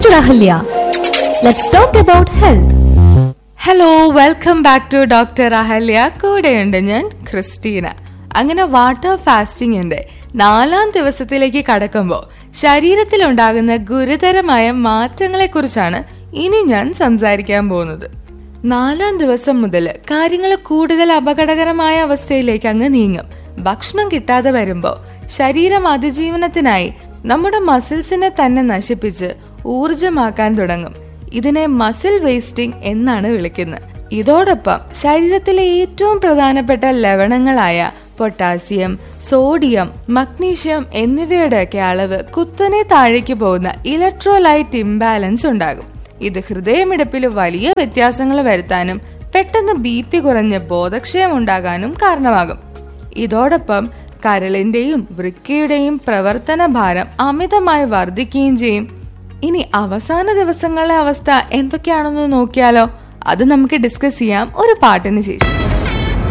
Dr. Ahalya. Let's talk about health. Hello welcome back to doctor Ahalya കൂടെയുണ്ട് ഞാൻ Christina അങ്ങനെ water ഫാസ്റ്റിംഗിന്റെ നാലാം ദിവസത്തിലേക്ക് കടക്കുമ്പോൾ ശരീരത്തിലുണ്ടാകുന്ന ഗുരുതരമായ മാറ്റങ്ങളെക്കുറിച്ചാണ് ഇനി ഞാൻ സംസാരിക്കാൻ പോകുന്നത് നാലാം ദിവസം മുതൽ കാര്യങ്ങൾ കൂടുതൽ അപകടകരമായ അവസ്ഥയിലേക്ക് അങ്ങ് നീങ്ങും ഭക്ഷണം കിട്ടാതെ വരുമ്പോൾ ശരീരം അതിജീവനത്തിനായി നമ്മുടെ മസിൽസിനെ തന്നെ നശിപ്പിച്ച് ഊർജമാക്കാൻ തുടങ്ങും ഇതിനെ മസിൽ വേസ്റ്റിംഗ് എന്നാണ് വിളിക്കുന്നത് ഇതോടൊപ്പം ശരീരത്തിലെ ഏറ്റവും പ്രധാനപ്പെട്ട ലവണങ്ങളായ പൊട്ടാസ്യം സോഡിയം മഗ്നീഷ്യം എന്നിവയുടെയൊക്കെ അളവ് കുത്തനെ താഴേക്ക് പോകുന്ന ഇലക്ട്രോലൈറ്റ് ഇംബാലൻസ് ഉണ്ടാകും ഇത് ഹൃദയമിടിപ്പിൽ വലിയ വ്യത്യാസങ്ങൾ വരുത്താനും പെട്ടെന്ന് ബി പി കുറഞ്ഞ് ബോധക്ഷയം ഉണ്ടാകാനും കാരണമാകും ഇതോടൊപ്പം കരളിന്റെയും വൃക്കയുടെയും പ്രവർത്തന ഭാരം അമിതമായി വർദ്ധിക്കുകയും ചെയ്യും ഇനി അവസാന ദിവസങ്ങളിലെ അവസ്ഥ എന്തൊക്കെയാണെന്ന് നോക്കിയാലോ അത് നമുക്ക് ഡിസ്കസ് ചെയ്യാം ഒരു പാട്ടിന് ശേഷം